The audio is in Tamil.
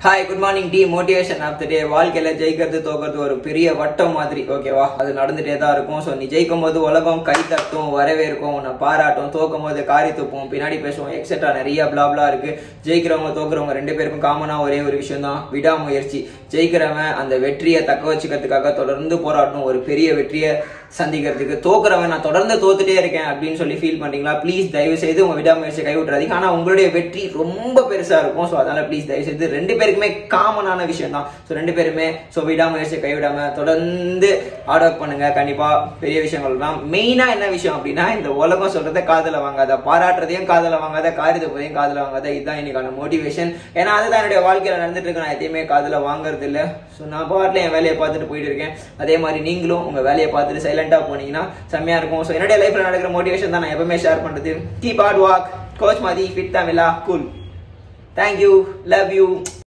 hi good morning the motivation of the day வாழ்க்கையில ஜெயிக்கிறது தோக்கிறது ஒரு பெரிய வட்டம் மாதிரி ஓகேவா அது நடந்துட்டே தான் இருக்கும் ஸோ நீ ஜெயிக்கும் போது உலகம் கை தட்டும் வரவேற்கும் உன்னை பாராட்டும் தோக்கும் போது காரி துப்பும் பின்னாடி பேசுவோம் எக்ஸெட்ரா நிறைய பிளாப்லா இருக்கு ஜெயிக்கிறவங்க தோக்குறவங்க ரெண்டு பேருக்கும் காமனா ஒரே ஒரு விஷயம் தான் விடாமுயற்சி ஜெயிக்கிறவன் அந்த வெற்றியை தக்க வச்சுக்கிறதுக்காக தொடர்ந்து போராடணும் ஒரு பெரிய வெற்றியை சந்திக்கிறதுக்கு தோக்குறவன் நான் தொடர்ந்து தோத்துட்டே இருக்கேன் அப்படின்னு சொல்லி ஃபீல் பண்றீங்களா ப்ளீஸ் தயவு செய்து உங்க விடாமுயற்சியை கைவிட்டுறாதீங்க ஆனா உங்களுடைய வெற்றி ரொம்ப பெருசா இருக்கும் ஸோ அதனால ப்ளீஸ் தயவு செய்து ரெண்டு பேருக்குமே காமனான விஷயம் தான் ஸோ ரெண்டு பேருமே ஸோ விடாமுயற்சியை கைவிடாம தொடர்ந்து ஹார்ட் ஒர்க் பண்ணுங்க கண்டிப்பா பெரிய விஷயங்கள் தான் மெயினா என்ன விஷயம் அப்படின்னா இந்த உலகம் சொல்றதை காதல வாங்காத பாராட்டுறதையும் காதல வாங்காத காரியத்தை போதையும் காதல வாங்காத இதுதான் இன்னைக்கான மோட்டிவேஷன் ஏன்னா அதுதான் என்னுடைய வாழ்க்கையில நடந்துட்டு இருக்கு நான் எதையுமே காதல வாங்குறது இல்லை ஸோ நான் பாட்டில் என் வேலையை பார்த்துட்டு போயிட்டு இருக்கேன் அதே மாதிரி நீங்களும் உங்க வேலையை பார்த்துட்டு சைலண்டாக போனீங்கன்னா செம்மையா இருக்கும் ஸோ என்னுடைய லைஃப்ல நடக்கிற மோட்டிவேஷன் தான் நான் எப்பவுமே ஷேர் பண்றது கீப் ஹார்ட் வாக் கோச் மாதிரி ஃபிட் தமிழா கூல் தேங்க்யூ லவ் யூ